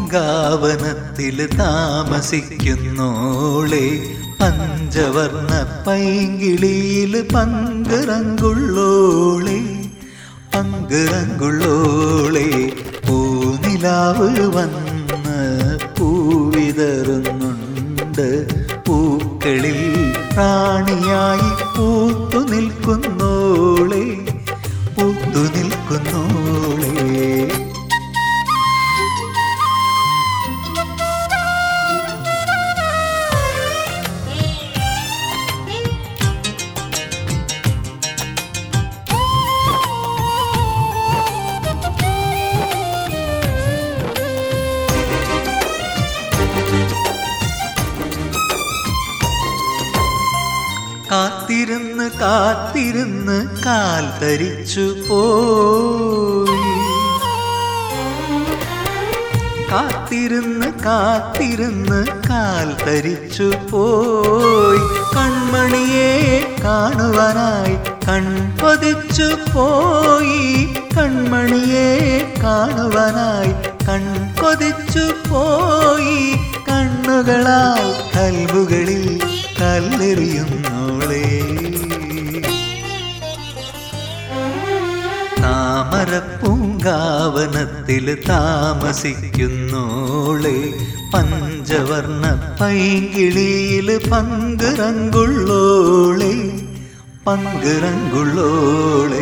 പൂങ്കാവനത്തിൽ താമസിക്കുന്നോളെ പഞ്ചവർണ്ണ പൈങ്കിളിയിൽ പങ്കിറങ്കുള്ളോളെ പങ്കിറങ്കുള്ളോളെ പൂനിലാവ് വന്ന് പൂവിതറുന്നുണ്ട് പൂക്കളിൽ റാണിയായി പൂത്തു നിൽക്കുന്നോളെ പൂത്തു നിൽക്കുന്നോളെ കാത്തിരുന്ന് കാത്തിരുന്ന് കാൽ തരിച്ചു പോയി കാത്തിരുന്ന് കാത്തിരുന്ന് കാൽ തരിച്ചു പോയി കൺമണിയെ കാണുവാനായി കൺപതിച്ചു പോയി കൺമണിയെ കാണുവാനായി കൺകൊതിച്ചു പോയി കണ്ണുകളാൽ കൽവുകളിൽ കല്ലെറിയുന്നോളേ താമരപ്പൂങ്കാവനത്തിൽ താമസിക്കുന്നോളെ പഞ്ചവർണ്ണ പൈങ്കിളിയിൽ പങ്കിറങ്കുള്ളോളെ പങ്കിറങ്കുള്ളോളെ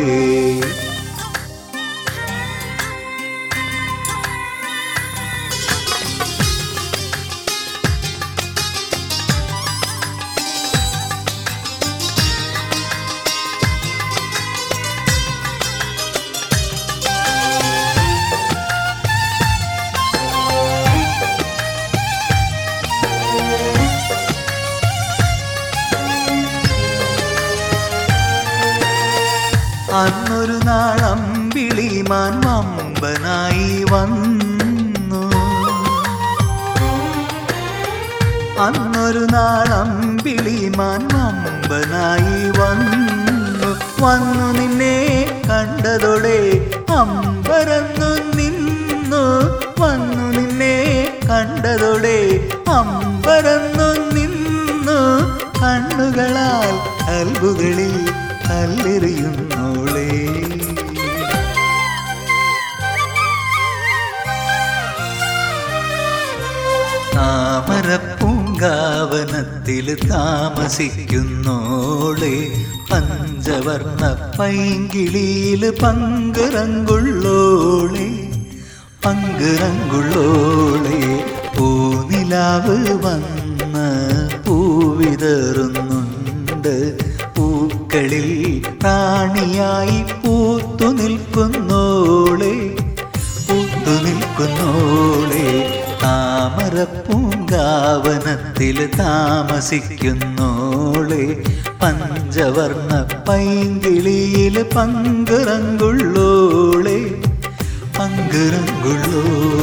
അന്നൊരു നാളമ്പിളിമാൻ വമ്പനായി വന്നു അന്നൊരു നാളമ്പിളിമാൻ വമ്പനായി വന്നു വന്നു നിന്നെ കണ്ടതോടെ അമ്പരന്നു നിന്നു വന്നു നിന്നെ കണ്ടതോടെ അമ്പരന്നു നിന്നു കണ്ണുകളാൽ കൽബുകളിൽ കല്ലെറിയുന്നോളേ താമരപ്പൂങ്കാവനത്തിൽ താമസിക്കുന്നോളെ പഞ്ചവർണ്ണ പൈങ്കിളിയിൽ പങ്കിറങ്കുള്ളോളെ പങ്കിറങ്കുള്ളോളെ പൂനിലാവ് വന്ന് പൂവിതറുന്നുണ്ട് പൂക്കളിൽ പ്രാണിയായി പൂത്തു നിൽക്കുന്നോളെ പൂത്തു നിൽക്കുന്നോളെ താമരപ്പൂങ്കാവനത്തിൽ താമസിക്കുന്നോളെ പഞ്ചവർണ്ണ പൈങ്കിളിയിൽ പങ്കിറങ്കുള്ളോളെ പങ്കിറങ്കുള്ളോളെ